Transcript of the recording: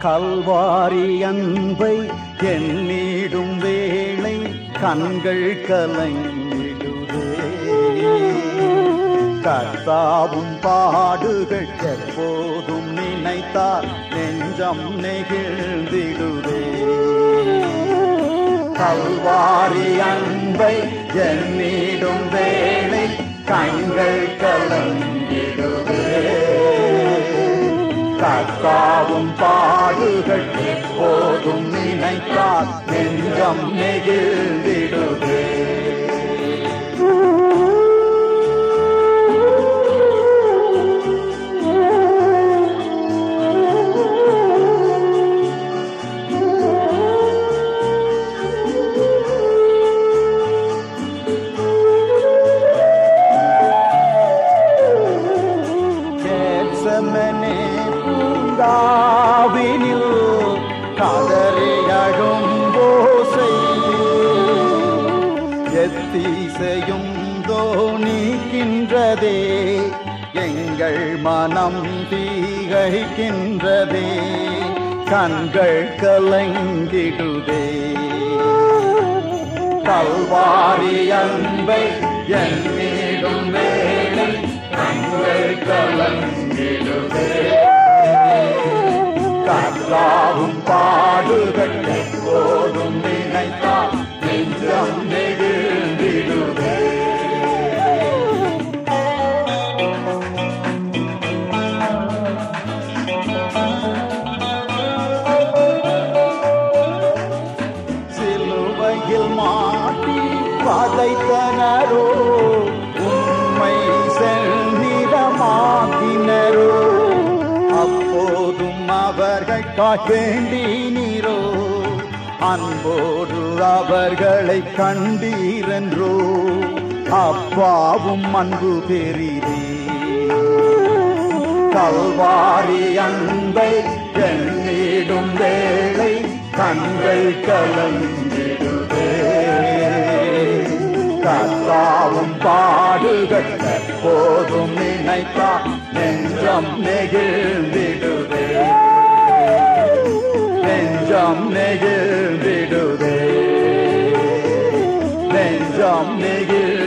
கல்வாரி அன்பை எண்ணிடும் வேளை கண்கள் கலங்கிடுதே கர்த்தாவும் பாடுகள் எப்போதும் நினைத்தால் நெஞ்சம் நெகிழ்ந்திடுதே கல்வாரி அன்பை எண்ணிடும் வேளை கண்கள் கலங்கிடுதே கர்த்தாவும் பாடுகள் எப்போதும் நினைத்தால் நெஞ்சம் நெகிழ்ந்திடுதே கேட்சமனே பூங்காவினில் கதறி அழும்போசை எத்தீசையும் தோணிக்கின்றதே எங்கள் மனம் தீகைக்கின்றதே கண்கள் கலங்கிடுதே கல்வாரி அன்பை எண்ணிடும் வேளை கண்கள் கலங்கிடுதே கர்த்தாவும் பாடுகள் எப்போதும் நினைத்தால் நெஞ்சம் நெகிழ்ந்திடுதே சிலுவையில் மாட்டி வதைத்தனரோ உண்மை செல்நிறமாக்கினரோ அப்போதும் அவர்கள் காவேண்டினீரோ அன்போடு அவர்களை கண்டீரென்றோ அப்பாவும் அன்பு பெரிதே கல்வாரி அன்பை எண்ணிடும் வேளை கண்கள் கலங்கிடுதே கர்த்தாவும் பாடுகள் எப்போதும் நினைத்தா நெஞ்சம் நெகிழ்ந்திடுதே நெஞ்சம் நெகிழ்ந்திடுதே நெஞ்சம் நெகிழ்